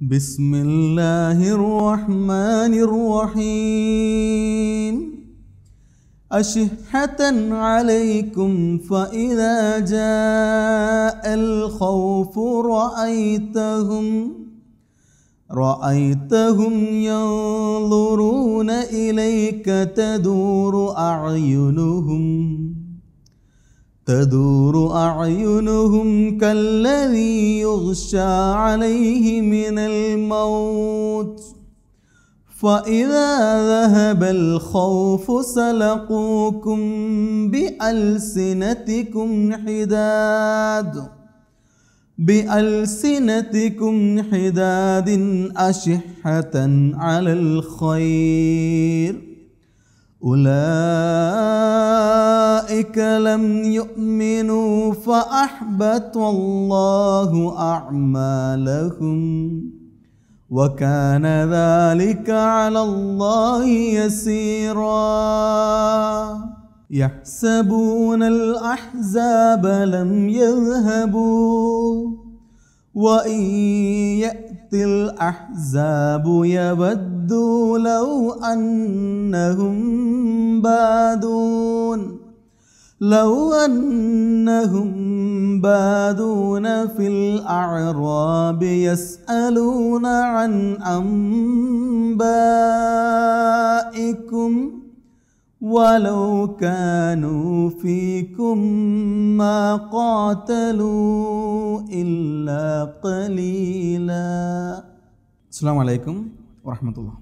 بسم الله الرحمن الرحيم أشحة عليكم فإذا جاء الخوف رأيتهم رأيتهم ينظرون إليك تدور أعينهم تدور أعينهم كالذي يغشى عليه من الموت فإذا ذهب الخوف سلقوكم بألسنتكم حداد بألسنتكم حداد أشحة على الخير أولئك لم يؤمنوا فأحبط الله أعمالهم وكان ذلك على الله يسيرا يحسبون الأحزاب لم يذهبوا وإن يأتي الأحزاب يودوا لو أنهم بادون لو أنهم بادون في الأعراب يسألون عن أنبائكم ولو كانوا فيكم ما قاتلوا إلا قليلا السلام عليكم ورحمة الله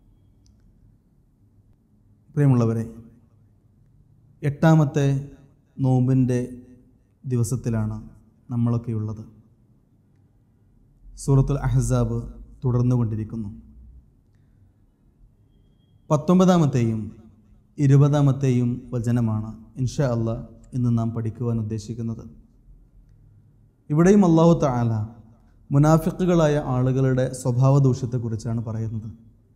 പ്രിയമുള്ളവരെ എട്ടാമത്തെ നോമ്പിൻ്റെ ദിവസത്തിലാണ് നമ്മളൊക്കെയുള്ളത് സൂറത്തുൽ അഹ്സാബ് തുടർന്നുകൊണ്ടിരിക്കുന്നു പത്തൊമ്പതാമത്തെയും ഇരുപതാമത്തെയും വചനമാണ് ഇൻഷാ അല്ല ഇന്ന് നാം പഠിക്കുവാൻ ഉദ്ദേശിക്കുന്നത് ഇവിടെയും അള്ളാഹു താല മുനാഫിക്കുകളായ ആളുകളുടെ സ്വഭാവ ദൂഷ്യത്തെക്കുറിച്ചാണ് പറയുന്നത്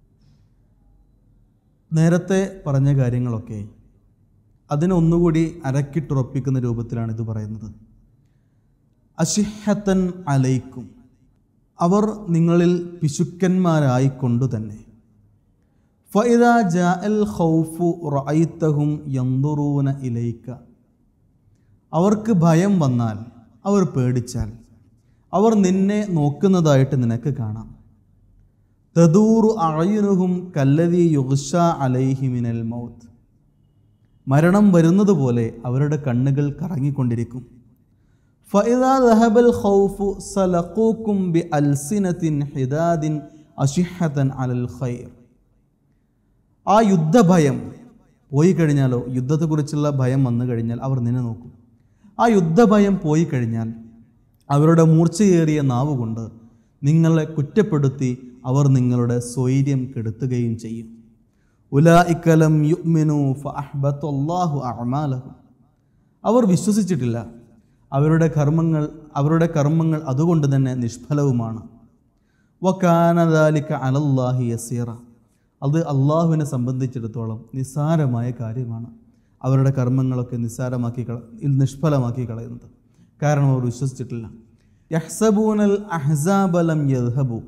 നേരത്തെ പറഞ്ഞ കാര്യങ്ങളൊക്കെ അതിനെ ഒന്നുകൂടി അരക്കിട്ടുറപ്പിക്കുന്ന രൂപത്തിലാണ് ഇത് പറയുന്നത് അഷിഹത്തൻ അലൈക്കും അവർ നിങ്ങളിൽ പിശുക്കന്മാരായിക്കൊണ്ടു തന്നെ ഫൈദ ജാ അൽ ഖൗഫു റഅയ്തഹും യന്ദുറൂന ഇലൈക്ക അവർക്ക് ഭയം വന്നാൽ അവർ പേടിച്ചാൽ അവർ നിന്നെ നോക്കുന്നതായിട്ട് നിനക്ക് കാണാം തദൂറു അഴയുനുഹും കല്ലതി യുഗ്ഷ അലൈഹി മിനൽ മൗത്ത് മരണം വരുന്നത് പോലെ അവരുടെ കണ്ണുകൾ കറങ്ങിക്കൊണ്ടിരിക്കും ഫൈദാ ദഹബൽ ഖൗഫു സലഖൂക്കും ബി അൽസിനത്തിൻ ഹിദാദിൻ അഷിഹത്തൻ അലൽ ഖൈർ ആ യുദ്ധഭയം പോയി കഴിഞ്ഞാലോ യുദ്ധത്തെക്കുറിച്ചുള്ള ഭയം വന്നു കഴിഞ്ഞാൽ അവർ നിന്നെ നോക്കും ആ യുദ്ധഭയം പോയി കഴിഞ്ഞാൽ അവരുടെ മൂർച്ചയേറിയ നാവ് കൊണ്ട് നിങ്ങളെ കുറ്റപ്പെടുത്തി അവർ നിങ്ങളുടെ സ്വൈര്യം കെടുത്തുകയും ചെയ്യും ഉലായിക്കലം യുഗ്മിനു ഫഅഹ്ബത്തല്ലാഹു അഅമാലഹും അവർ വിശ്വസിച്ചിട്ടില്ല അവരുടെ കർമ്മങ്ങൾ അവരുടെ കർമ്മങ്ങൾ അതുകൊണ്ട് തന്നെ നിഷ്ഫലവുമാണ് വക്കാനദാലിക്ക അലല്ലാഹി യസീറ അത് അള്ളാഹുവിനെ സംബന്ധിച്ചിടത്തോളം നിസ്സാരമായ കാര്യമാണ് അവരുടെ കർമ്മങ്ങളൊക്കെ നിസ്സാരമാക്കി കള നിഷ്ഫലമാക്കി കളയുന്നത് കാരണം അവർ വിശ്വസിച്ചിട്ടില്ല യഹ്സബൂനൽ അഹ്സാബലം യദ്ഹബു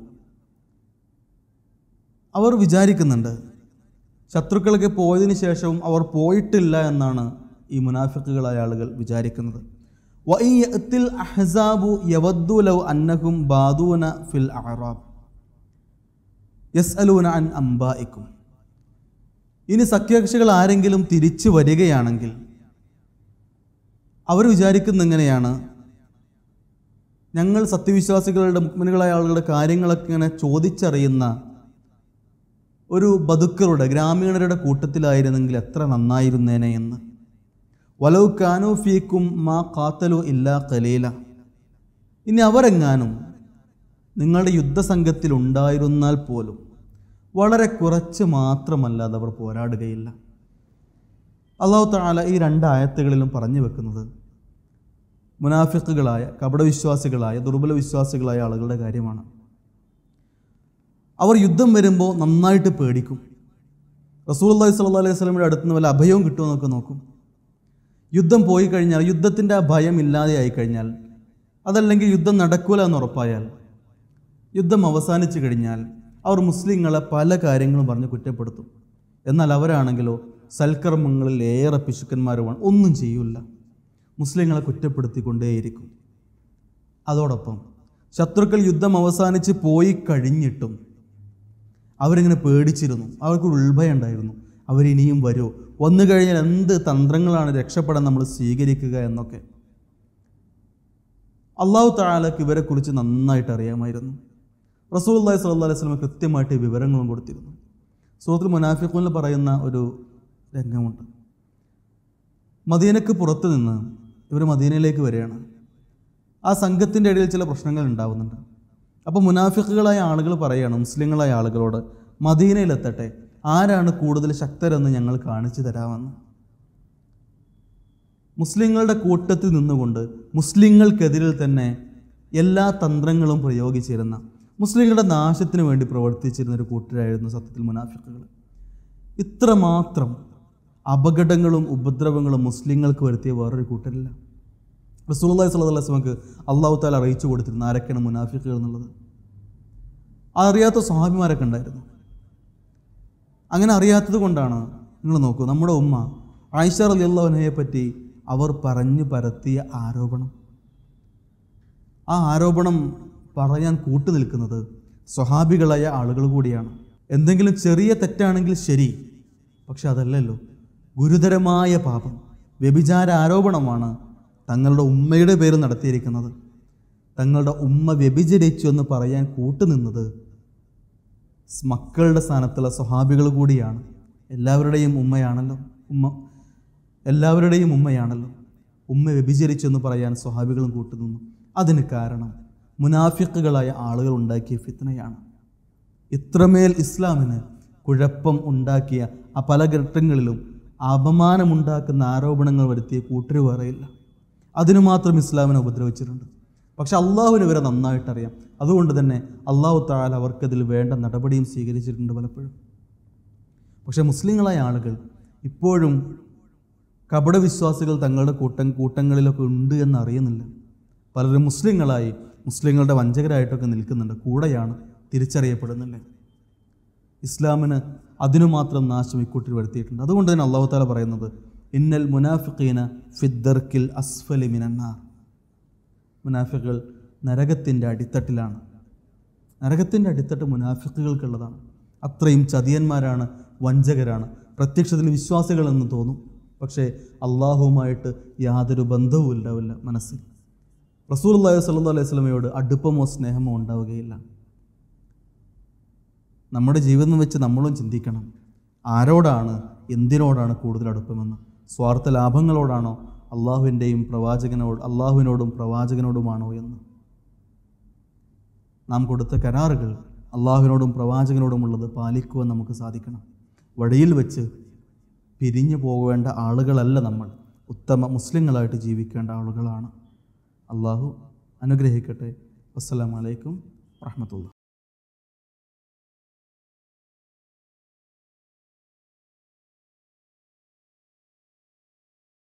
അവർ വിചാരിക്കുന്നുണ്ട് ശത്രുക്കളൊക്കെ പോയതിനു ശേഷവും അവർ പോയിട്ടില്ല എന്നാണ് ഈ മുനാഫിക്കുകളായ ആളുകൾ വിചാരിക്കുന്നത് വൈയത്തിൽ അഹ്സാബു യവദ്ദു ലൗ അന്നഹും ബാദൂന ഫിൽ അറാബ് യസ്അലൂന അൻ അംബായിക്കും ഇനി സഖ്യകക്ഷികൾ ആരെങ്കിലും തിരിച്ചു വരികയാണെങ്കിൽ അവർ വിചാരിക്കുന്ന എങ്ങനെയാണ് ഞങ്ങൾ സത്യവിശ്വാസികളുടെ മുക്മിനുകളായ ആളുകളുടെ കാര്യങ്ങളൊക്കെ ഇങ്ങനെ ചോദിച്ചറിയുന്ന ഒരു ബതുക്കറുടെ ഗ്രാമീണരുടെ കൂട്ടത്തിലായിരുന്നെങ്കിൽ എത്ര നന്നായിരുന്നേനെ എന്ന് വലവ് കാനു ഫീക്കും മാ കാത്തലു ഇല്ലാ കലീല ഇനി അവരെങ്ങാനും നിങ്ങളുടെ യുദ്ധസംഘത്തിൽ ഉണ്ടായിരുന്നാൽ പോലും വളരെ കുറച്ച് മാത്രമല്ലാതെ അവർ പോരാടുകയില്ല അള്ളാഹു താല ഈ രണ്ട് ആയത്തുകളിലും പറഞ്ഞു വെക്കുന്നത് മുനാഫിക്കുകളായ കപടവിശ്വാസികളായ ദുർബല വിശ്വാസികളായ ആളുകളുടെ കാര്യമാണ് അവർ യുദ്ധം വരുമ്പോൾ നന്നായിട്ട് പേടിക്കും റസൂൽ അള്ളഹി സ്വല്ലാ അലൈഹി സ്വലമിയുടെ അടുത്ത് നിന്ന് വല്ല അഭയവും കിട്ടുമെന്നൊക്കെ നോക്കും യുദ്ധം പോയി കഴിഞ്ഞാൽ യുദ്ധത്തിൻ്റെ ആ ഭയം ഇല്ലാതെ ആയി കഴിഞ്ഞാൽ അതല്ലെങ്കിൽ യുദ്ധം നടക്കൂല എന്ന് ഉറപ്പായാൽ യുദ്ധം അവസാനിച്ചു കഴിഞ്ഞാൽ അവർ മുസ്ലിങ്ങളെ പല കാര്യങ്ങളും പറഞ്ഞ് കുറ്റപ്പെടുത്തും എന്നാൽ അവരാണെങ്കിലോ സൽക്കർമ്മങ്ങളിൽ ഏറെ പിശുക്കന്മാരുമാണ് ഒന്നും ചെയ്യില്ല മുസ്ലിങ്ങളെ കുറ്റപ്പെടുത്തിക്കൊണ്ടേയിരിക്കും അതോടൊപ്പം ശത്രുക്കൾ യുദ്ധം അവസാനിച്ച് പോയി കഴിഞ്ഞിട്ടും അവരിങ്ങനെ പേടിച്ചിരുന്നു അവർക്ക് ഉൾഭയം ഉണ്ടായിരുന്നു അവരിനിയും വരുമോ വന്നു കഴിഞ്ഞാൽ എന്ത് തന്ത്രങ്ങളാണ് രക്ഷപ്പെടാൻ നമ്മൾ സ്വീകരിക്കുക എന്നൊക്കെ അള്ളാഹു താലാക്ക് ഇവരെക്കുറിച്ച് നന്നായിട്ട് അറിയാമായിരുന്നു റസൂൽ അള്ളാഹി സ്വല്ലാ അലൈഹി സ്വലമ കൃത്യമായിട്ട് ഈ വിവരങ്ങളും കൊടുത്തിരുന്നു സൂറത്തുൽ മുനാഫിഖുനിൽ പറയുന്ന ഒരു രംഗമുണ്ട് മദീനക്ക് പുറത്ത് നിന്ന് ഇവർ മദീനയിലേക്ക് വരികയാണ് ആ സംഘത്തിൻ്റെ ഇടയിൽ ചില പ്രശ്നങ്ങൾ ഉണ്ടാവുന്നുണ്ട് അപ്പോൾ മുനാഫിക്കുകളായ ആളുകൾ പറയുകയാണ് മുസ്ലിങ്ങളായ ആളുകളോട് മദീനയിലെത്തട്ടെ ആരാണ് കൂടുതൽ ശക്തരെന്ന് ഞങ്ങൾ കാണിച്ചു തരാമെന്ന് മുസ്ലിങ്ങളുടെ കൂട്ടത്തിൽ നിന്നുകൊണ്ട് മുസ്ലിങ്ങൾക്കെതിരിൽ തന്നെ എല്ലാ തന്ത്രങ്ങളും പ്രയോഗിച്ചിരുന്ന മുസ്ലിങ്ങളുടെ നാശത്തിന് വേണ്ടി പ്രവർത്തിച്ചിരുന്ന ഒരു കൂട്ടരായിരുന്നു സത്യത്തിൽ മുനാഫിക്കുകൾ ഇത്രമാത്രം അപകടങ്ങളും ഉപദ്രവങ്ങളും മുസ്ലിങ്ങൾക്ക് വരുത്തിയ വേറൊരു കൂട്ടരില്ല റസൂലുള്ളാഹി സ്വല്ലല്ലാഹു അലൈഹി വസല്ലമക്ക് അള്ളാഹു താല അറിയിച്ചു കൊടുത്തിരുന്നു ആരൊക്കെയാണ് മുനാഫിക്കുകൾ എന്നുള്ളത് അറിയാത്ത സ്വഹാബിമാരൊക്കെ ഉണ്ടായിരുന്നു അങ്ങനെ അറിയാത്തത് കൊണ്ടാണ് നിങ്ങൾ നോക്കൂ നമ്മുടെ ഉമ്മ ആയിഷ അലി അള്ളാഹുനയെ പറ്റി അവർ പറഞ്ഞു പരത്തിയ ആരോപണം ആ ആരോപണം പറയാൻ കൂട്ടു നിൽക്കുന്നത് സ്വഹാബികളായ ആളുകൾ കൂടിയാണ് എന്തെങ്കിലും ചെറിയ തെറ്റാണെങ്കിൽ ശരി പക്ഷെ അതല്ലല്ലോ ഗുരുതരമായ പാപം വ്യഭിചാര ആരോപണമാണ് തങ്ങളുടെ ഉമ്മയുടെ പേര് നടത്തിയിരിക്കുന്നത് തങ്ങളുടെ ഉമ്മ വ്യഭിചരിച്ചു എന്ന് പറയാൻ കൂട്ടുനിന്നത് സ് മക്കളുടെ സ്ഥാനത്തുള്ള സ്വഹാബികൾ കൂടിയാണ് എല്ലാവരുടെയും ഉമ്മയാണല്ലോ ഉമ്മ എല്ലാവരുടെയും ഉമ്മയാണല്ലോ ഉമ്മ വ്യഭിചരിച്ചു എന്ന് പറയാൻ സ്വഹാബികളും കൂട്ടുനിന്നു അതിന് കാരണം മുനാഫിക്കുകളായ ആളുകൾ ഉണ്ടാക്കിയ ഫിത്നയാണ് ഇത്രമേൽ ഇസ്ലാമിന് കുഴപ്പം ഉണ്ടാക്കിയ ആ പല ഘട്ടങ്ങളിലും അപമാനമുണ്ടാക്കുന്ന ആരോപണങ്ങൾ വരുത്തിയ കൂട്ടര് വേറെയില്ല അതിനു മാത്രം ഇസ്ലാമിനെ ഉപദ്രവിച്ചിട്ടുണ്ട് പക്ഷെ അള്ളാഹുവിന് ഇവരെ നന്നായിട്ടറിയാം അതുകൊണ്ട് തന്നെ അള്ളാഹു താല അവർക്കതിൽ വേണ്ട നടപടിയും സ്വീകരിച്ചിട്ടുണ്ട് പലപ്പോഴും പക്ഷെ മുസ്ലിങ്ങളായ ആളുകൾ ഇപ്പോഴും കപടവിശ്വാസികൾ തങ്ങളുടെ കൂട്ടം കൂട്ടങ്ങളിലൊക്കെ ഉണ്ട് എന്ന് അറിയുന്നില്ല പലരും മുസ്ലിങ്ങളായി മുസ്ലിങ്ങളുടെ വഞ്ചകരായിട്ടൊക്കെ നിൽക്കുന്നുണ്ട് കൂടെയാണ് തിരിച്ചറിയപ്പെടുന്നില്ല ഇസ്ലാമിന് അതിനു മാത്രം നാശം ഇക്കൂട്ടിൽ വരുത്തിയിട്ടുണ്ട് അതുകൊണ്ട് തന്നെ അള്ളാഹു താല പറയുന്നത് ഇന്നൽ മുനാഫിഖീന ഫിദ്ദർക്കിൽ അസ്ഫലി മിനന്നാർ മുനാഫിക്കുകൾ നരകത്തിൻ്റെ അടിത്തട്ടിലാണ് നരകത്തിൻ്റെ അടിത്തട്ട് മുനാഫിക്കുകൾക്കുള്ളതാണ് അത്രയും ചതിയന്മാരാണ് വഞ്ചകരാണ് പ്രത്യക്ഷത്തിൽ വിശ്വാസികളെന്ന് തോന്നും പക്ഷേ അള്ളാഹുവുമായിട്ട് യാതൊരു ബന്ധവും ഉണ്ടാവില്ല മനസ്സിൽ റസൂൽ അള്ളാഹി സല്ലു അലൈഹി സ്വലമയോട് അടുപ്പമോ സ്നേഹമോ ഉണ്ടാവുകയില്ല നമ്മുടെ ജീവിതം വെച്ച് നമ്മളും ചിന്തിക്കണം ആരോടാണ് എന്തിനോടാണ് കൂടുതൽ അടുപ്പമെന്ന് സ്വാർത്ഥ ലാഭങ്ങളോടാണോ അള്ളാഹുവിൻ്റെയും പ്രവാചകനോട് അള്ളാഹുവിനോടും പ്രവാചകനോടുമാണോ എന്ന് നാം കൊടുത്ത കരാറുകൾ അള്ളാഹുവിനോടും പ്രവാചകനോടുമുള്ളത് പാലിക്കുവാൻ നമുക്ക് സാധിക്കണം വഴിയിൽ വെച്ച് പിരിഞ്ഞു പോകേണ്ട ആളുകളല്ല നമ്മൾ ഉത്തമ മുസ്ലിങ്ങളായിട്ട് ജീവിക്കേണ്ട ആളുകളാണ് അള്ളാഹു അനുഗ്രഹിക്കട്ടെ അസ്സലാമലൈക്കും വറഹമത്തുള്ള